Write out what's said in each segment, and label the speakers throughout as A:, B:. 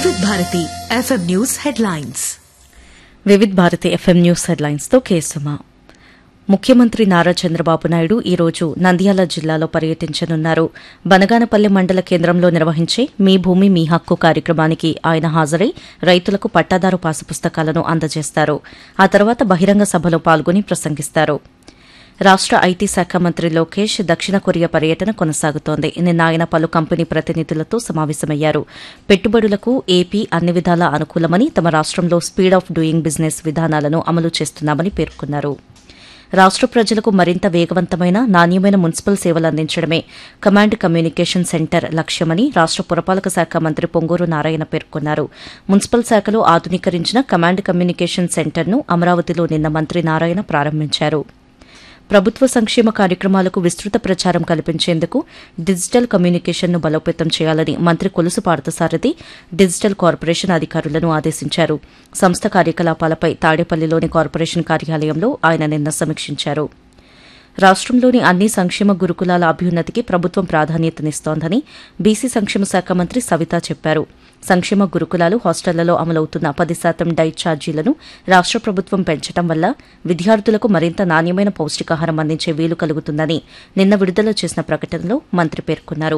A: వివిధ Bharati FM news headlines
B: Vividh Bharati FM news headlines తో కేసుమా ముఖ్యమంత్రి నారా చంద్రబాబు నాయుడు ఈ రోజు నంద్యాల జిల్లాలో పర్యటించనున్నారు బనగానపల్లి మండల కేంద్రంలో నిర్వహించే మీ భూమి మీ హక్కు కార్యక్రమానికి ఆయన హాజరై రైతులకు పట్టాదారు పాసు పుస్తకాలను అందజేస్తారు ఆ తర్వాత బహిరంగ సభలో పాల్గొని ప్రసంగిస్తారు రాష్ట ఐటీ శాఖ మంత్రి లోకేష్ దక్షిణ కొరియా పర్యటన కొనసాగుతోంది నిన్న ఆయన పలు కంపెనీ ప్రతినిధులతో సమావేశమయ్యారు పెట్టుబడులకు ఏపీ అన్ని విధాలా అనుకూలమని తమ రాష్టంలో స్పీడ్ ఆఫ్ డూయింగ్ బిజినెస్ విధానాలను అమలు చేస్తున్నామని పేర్కొన్నారు రాష్ట ప్రజలకు మరింత వేగవంతమైన నాణ్యమైన మున్సిపల్ సేవలు అందించడమే కమాండ్ కమ్యూనికేషన్ సెంటర్ లక్ష్యమని రాష్ట పురపాలక శాఖ మంత్రి పొంగూరు నారాయణ పేర్కొన్నారు మున్సిపల్ శాఖలో ఆధునీకరించిన కమాండ్ కమ్యూనికేషన్ సెంటర్ను అమరావతిలో నిన్న మంత్రి నారాయణ ప్రారంభించారు ప్రభుత్వ సంక్షేమ కార్యక్రమాలకు విస్తృత ప్రచారం కల్పించేందుకు డిజిటల్ కమ్యూనికేషన్ను బలోపేతం చేయాలని మంత్రి కొలుసు పార్థసారథి డిజిటల్ కార్పొరేషన్ అధికారులను ఆదేశించారు సంస్థ కార్యకలాపాలపై తాడేపల్లిలోని కార్పొరేషన్ కార్యాలయంలో ఆయన నిన్న సమీక్షించారు రాష్టంలోని అన్ని సంక్షేమ గురుకులాల అభ్యున్నతికి ప్రభుత్వం ప్రాధాన్యతనిస్తోందని బీసీ సంక్షేమ శాఖ మంత్రి సవిత చెప్పారు సంక్షేమ గురుకులాలు హాస్టళ్లలో అమలవుతున్న పది శాతం డైట్ ఛార్జీలను రాష్ట ప్రభుత్వం పెంచడం వల్ల విద్యార్థులకు మరింత నాణ్యమైన పౌష్టికాహారం అందించే వీలు కలుగుతుందని నిన్న విడుదల చేసిన ప్రకటనలో మంత్రి పేర్కొన్నారు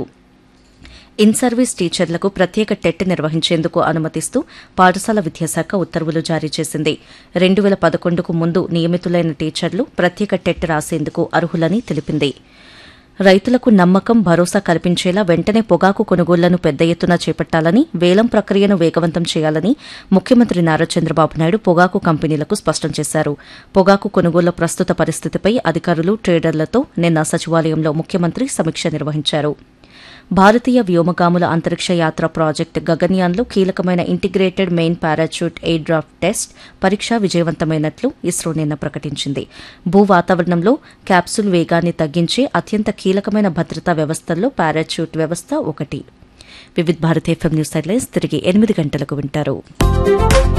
B: ఇన్ సర్వీస్ టీచర్లకు ప్రత్యేక టెట్ నిర్వహించేందుకు అనుమతిస్తూ పాఠశాల విద్యాశాఖ ఉత్తర్వులు జారీ చేసింది రెండు వేల పదకొండుకు ముందు నియమితులైన టీచర్లు ప్రత్యేక టెట్ రాసేందుకు అర్హులని తెలిపింది రైతులకు నమ్మకం భరోసా కల్పించేలా వెంటనే పొగాకు కొనుగోళ్లను పెద్ద ఎత్తున చేపట్టాలని వేలం ప్రక్రియను వేగవంతం చేయాలని ముఖ్యమంత్రి నారా చంద్రబాబు నాయుడు పొగాకు కంపెనీలకు స్పష్టం చేశారు పొగాకు కొనుగోళ్ల ప్రస్తుత పరిస్థితిపై అధికారులు ట్రేడర్లతో నిన్న సచివాలయంలో ముఖ్యమంత్రి సమీక్ష నిర్వహించారు భారతీయ వ్యోమగాముల అంతరిక్ష యాత్ర ప్రాజెక్టు గగన్యాన్లో కీలకమైన integrated main parachute air drop test పరీక్ష విజయవంతమైనట్లు ఇస్రో నిన్న ప్రకటించింది భూ వాతావరణంలో క్యాప్సూల్ వేగాన్ని తగ్గించే అత్యంత కీలకమైన భద్రతా వ్యవస్థల్లో పారాచూట్ వ్యవస్థ ఒకటి Vividh Bharat FM news headlines తిరిగి ఎనిమిది గంటలకు వింటారు